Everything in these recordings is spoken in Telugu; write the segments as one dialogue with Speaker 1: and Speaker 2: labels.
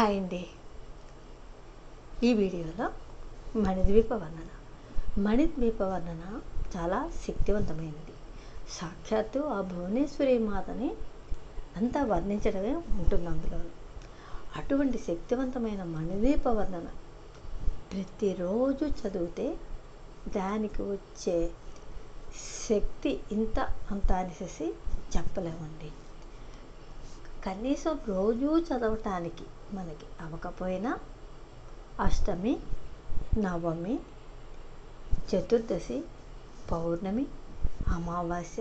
Speaker 1: హాయ్ అండి ఈ వీడియోలో మణిద్వీప వర్ణన మణిద్వీప వర్ణన చాలా శక్తివంతమైనది సాక్షాత్తు ఆ భువనేశ్వరి మాతని అంతా వర్ణించడమే ఉంటుంది అందులో అటువంటి శక్తివంతమైన మణిద్వీప వర్ణన ప్రతిరోజు చదివితే దానికి వచ్చే శక్తి ఇంత అంత అనేసి చెప్పలేమండి కనీసం రోజూ చదవటానికి మనకి అవ్వకపోయినా అష్టమి నవమి చతుర్దశి పౌర్ణమి అమావాస్య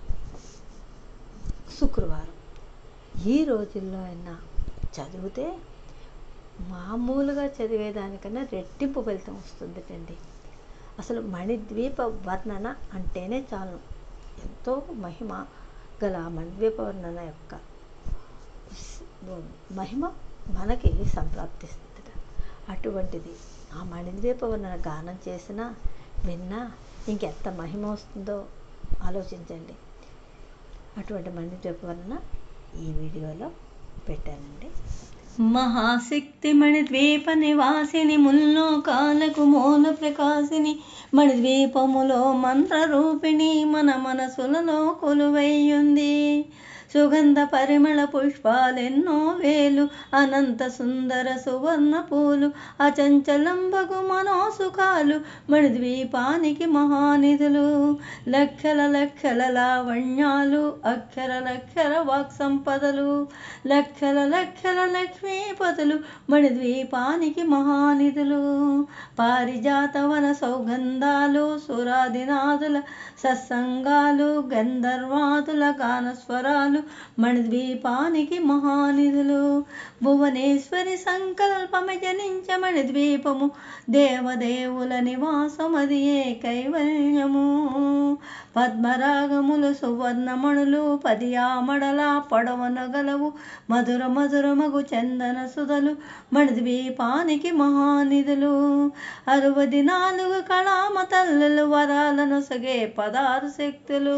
Speaker 1: శుక్రవారం ఈ రోజుల్లో అయినా చదివితే మామూలుగా చదివేదానికన్నా రెట్టింపు ఫలితం వస్తుందిటండి అసలు మణిద్వీప వర్ణన అంటేనే చాలు ఎంతో మహిమ గల ఆ మణిద్వీప వర్ణన యొక్క మహిమ మనకి సంప్రాప్తిస్తుంది అటువంటిది ఆ మణిద్వీప వర్ణన గానం చేసినా విన్నా ఇంకెంత మహిమ వస్తుందో ఆలోచించండి అటువంటి మణిద్వీప వర్ణన ఈ వీడియోలో పెట్టానండి
Speaker 2: మహాశక్తి మణిద్వీప నివాసిని ముల్లోకాలకు మూల ప్రకాశిని మణిద్వీపములో మంత్రరూపిణి మన మనసులలో కొలువయ్యుంది సుగంధ పరిమళ పుష్పాలెన్నో వేలు అనంత సుందర సువర్ణ పూలు అచంచలంబగు మనోసుఖాలు మణిద్వీపానికి మహానిధులు లక్షల లక్షల లావణ్యాలు అక్షర లక్షర వాక్ సంపదలు లక్షల లక్షల లక్ష్మీపతులు మణిద్వీపానికి మహానిధులు పారిజాతవన సౌగంధాలు సురాదినాథుల సత్సంగాలు గంధర్వాదుల గానస్వరాలు మణిద్వీపానికి మహానిధులు భువనేశ్వరి సంకల్పమ జనించ మణిద్వీపము దేవదేవుల నివాసమది ఏ కైవల్యము పద్మరాగములు సువర్ణమణులు పదియామడల పొడవన గలవు మధుర మధురమగు చందన సుధలు మణిద్వీపానికి మహానిధులు అరవది నాలుగు కళామ తల్లులు వరాలను సగే పదారు శక్తులు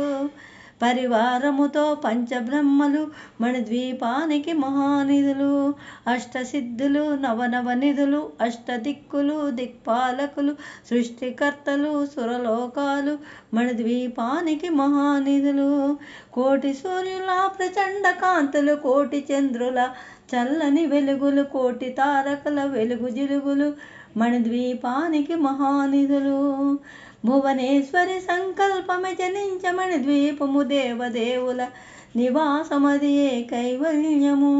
Speaker 2: పరివారముతో పంచబ్రహ్మలు మణిద్వీపానికి మహానిధులు అష్టసిద్ధులు నవనవ నిధులు అష్టదిక్కులు దిక్పాలకులు సృష్టికర్తలు సురలోకాలు మణిద్వీపానికి మహానిధులు కోటి సూర్యుల ప్రచండ కాంతులు కోటి చంద్రుల చల్లని వెలుగులు కోటి తారకల వెలుగు జిలుగులు మణిద్వీపానికి మహానిధులు భువనేశ్వరి సంకల్పమే జనించమణి ద్వీపము దేవదేవుల నివాసమది ఏ కైవల్యము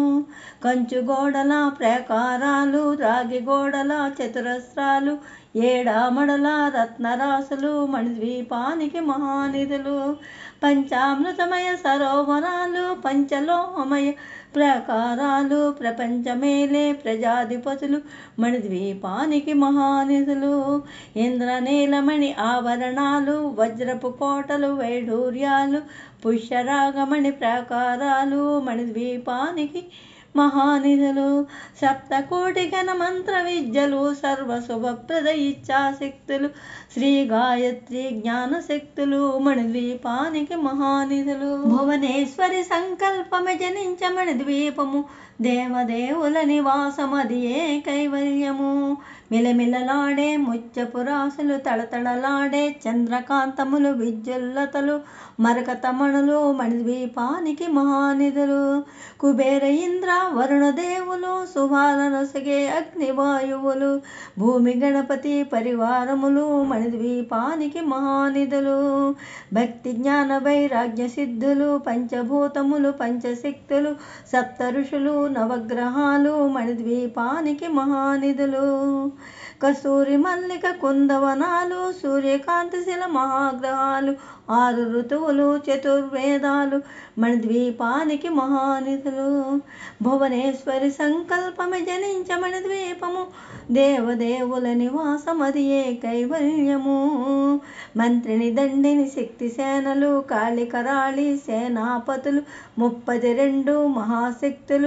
Speaker 2: కంచు గోడల ప్రాకారాలు రాగి గోడల చతురస్రాలు ఏడామడల రత్నరాసులు మణిద్వీపానికి మహానిధులు పంచామృతమయ సరోవరాలు పంచలోహమయ ప్రాకారాలు ప్రపంచమేలే ప్రజాధిపతులు మణిద్వీపానికి మహానిధులు ఇంద్రనీలమణి ఆభరణాలు వజ్రపు కోటలు వైఢూర్యాలు పుష్యరాగమణి ప్రాకారాలు మణిద్వీపానికి మహానిధులు సప్తకోటి ఘన మంత్ర విద్యలు సర్వశుభప్రద ఇచ్ఛాశక్తులు శ్రీ గాయత్రి జ్ఞాన శక్తులు మణిద్వీపానికి మహానిధులు భువనేశ్వరి సంకల్పమే జనించ మణిద్వీపము దేవదేవుల నివాసమది ఏ కైవల్యము మిలమిలలాడే ముత్యపురాసులు తళతళలాడే చంద్రకాంతములు విద్యుల్లతలు మరకతమణులు మణిద్వీపానికి మహానిధులు కుబేర ఇంద్ర వరుణదేవులు శుభాలనొసగే అగ్నివాయువులు భూమి గణపతి పరివారములు మణిద్వీపానికి మహానిధులు భక్తి జ్ఞాన వైరాగ్య సిద్ధులు పంచభూతములు పంచశక్తులు సప్త ఋషులు నవగ్రహాలు మణిద్వీపానికి మహానిధులు కస్తూరి మల్లిక కుందవనాలు సూర్యకాంతి శిల మహాగ్రహాలు ఆరు ఋతువులు చతుర్వేదాలు మణిద్వీపానికి మహానిధులు భువనేశ్వరి సంకల్పమే జనించ మణిద్వీపము దేవదేవుల నివాసమది ఏ కైవల్యము మంత్రిని దండిని శక్తి సేనలు కాళికరాళి సేనాపతులు ముప్పది రెండు మహాశక్తులు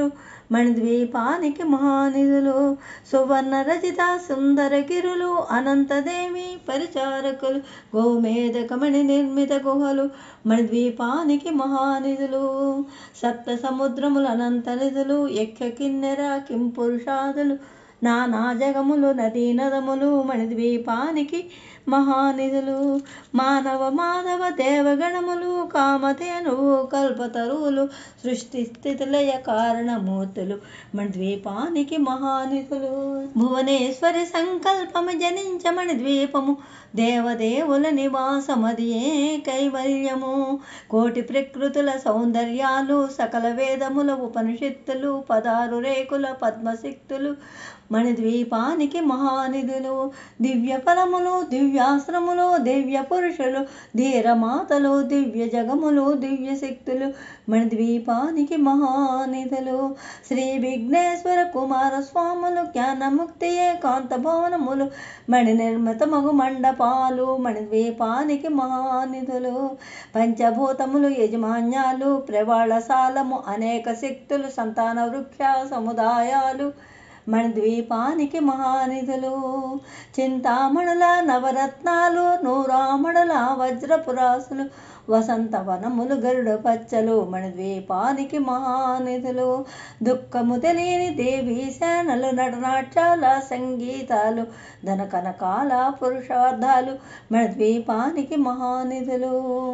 Speaker 2: మణిద్వీపానికి మహానిధులు సువర్ణ రచిత సుందర గిరులు అనంతదేవి పరిచారకులు గోమేధకమణి నిర్మిత గుహలు మణిద్వీపానికి మహానిధులు సప్త సముద్రములు అనంత నిధులు యక్ష కిన్నెర కింపురుషాదులు నానా జగములు నదీ నదములు మణిద్వీపానికి మహానిధులు మానవ మాధవ దేవగణములు కామధేనువు కల్పతరువులు సృష్టి స్థితిలయ కారణమూర్తులు మణిద్వీపానికి మహానిధులు భువనేశ్వరి సంకల్పము జనించమణి ద్వీపము దేవదేవుల నివాసమది ఏ కైవల్యము కోటి ప్రకృతుల సౌందర్యాలు సకల వేదముల ఉపనిషత్తులు పదారు రేకుల పద్మశక్తులు మణిద్వీపానికి మహానిధులు దివ్య ఫలములు దివ్యాశ్రములు దివ్య పురుషులు ధీరమాతలు దివ్య జగములు దివ్య శక్తులు మణిద్వీపానికి మహానిధులు శ్రీ విఘ్నేశ్వర కుమార స్వాములు జ్ఞానముక్తి ఏకాంత భవనములు మణి నిర్మితమగు మండపాలు మణిద్వీపానికి మహానిధులు పంచభూతములు యజమాన్యాలు ప్రవాళశాలము అనేక శక్తులు సంతాన వృక్ష సముదాయాలు మణిద్వీపానికి మహానిధులు చింతామణుల నవరత్నాలు నూరామణుల వజ్రపురాసులు వసంతవనములు గరుడ పచ్చలు మణిద్వీపానికి మహానిధులు దుఃఖము తెలియని దేవీ సేనలు నటనాట్యాల సంగీతాలు ధన కనకాల పురుషార్థాలు మణిద్వీపానికి మహానిధులు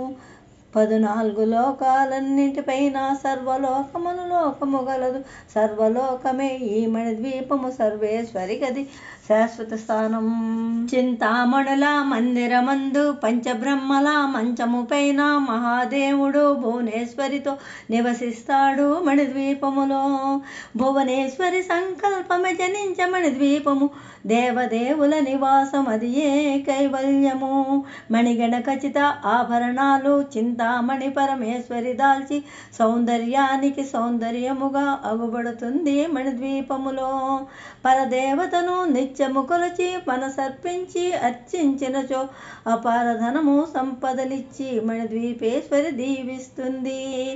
Speaker 2: పదునాలుగు లోకాలన్నింటిపైన సర్వలోకములు లోకము గలదు సర్వలోకమే ఈ మణిద్వీపము సర్వేశ్వరి గది శాశ్వత స్థానం చింతామణుల మందిరమందు పంచబ్రహ్మల మంచము పైన మహాదేవుడు భువనేశ్వరితో నివసిస్తాడు మణిద్వీపములో భువనేశ్వరి సంకల్పమే జనించ మణిద్వీపము దేవదేవుల నివాసం అది ఏ కైవల్యము మణిగణ ఖచ్చిత ఆభరణాలు చింతామణి పరమేశ్వరి దాల్చి సౌందర్యానికి సౌందర్యముగా అగుబడుతుంది మణిద్వీపములో పరదేవతను నిత్యము కొలిచి మనసర్పించి అర్చించినచో అపారధనము సంపదలిచ్చి మణిద్వీపేశ్వరి దీవిస్తుంది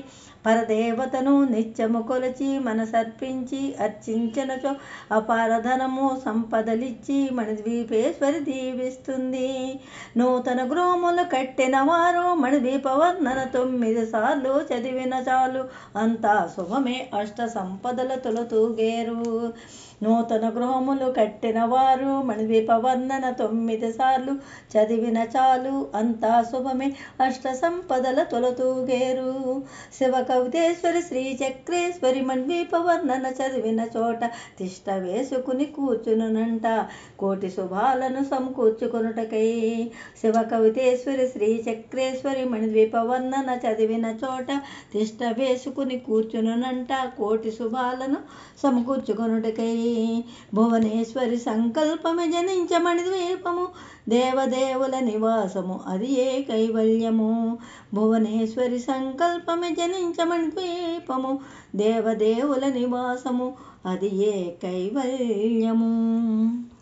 Speaker 2: పరదేవతను నిత్యము కొలిచి మనసర్పించి అర్చించినచో అపారధనము సంపదలిచ్చి మణిద్వీపేశ్వరి దీవిస్తుంది నూతన గృహములు కట్టిన వారు మణిద్వీపవర్ణన తొమ్మిది సార్లు చదివిన చాలు అంతా శుభమే అష్ట సంపదల తొలతూగేరు నూతన గృహములు కట్టిన వారు మణిద్వీపవర్ణన తొమ్మిది సార్లు చదివిన చాలు అంతా శుభమే అష్ట సంపదల తొలతూగేరు శివ కవితేశ్వరి శ్రీ చక్రేశ్వరి మణిద్వీపవర్ణన చదివిన చోట తిష్ట వేసుకుని కూర్చునునంట కోటి శుభాలను సమకూర్చుకొనుటకై శివ కవితేశ్వరి శ్రీ చక్రేశ్వరి మణిద్వీపవర్ణన చదివిన చోట తిష్ట వేసుకుని కూర్చునునంట కోటి శుభాలను సమకూర్చుకొనుటకై భువనేశ్వరి సంకల్పమే జనించమణి ద్వీపము దేవదేవుల నివాసము అది ఏ కైవల్యము భువనేశ్వరి సంకల్పమే జనించమణి ద్వీపము దేవదేవుల నివాసము అది ఏ కైవల్యము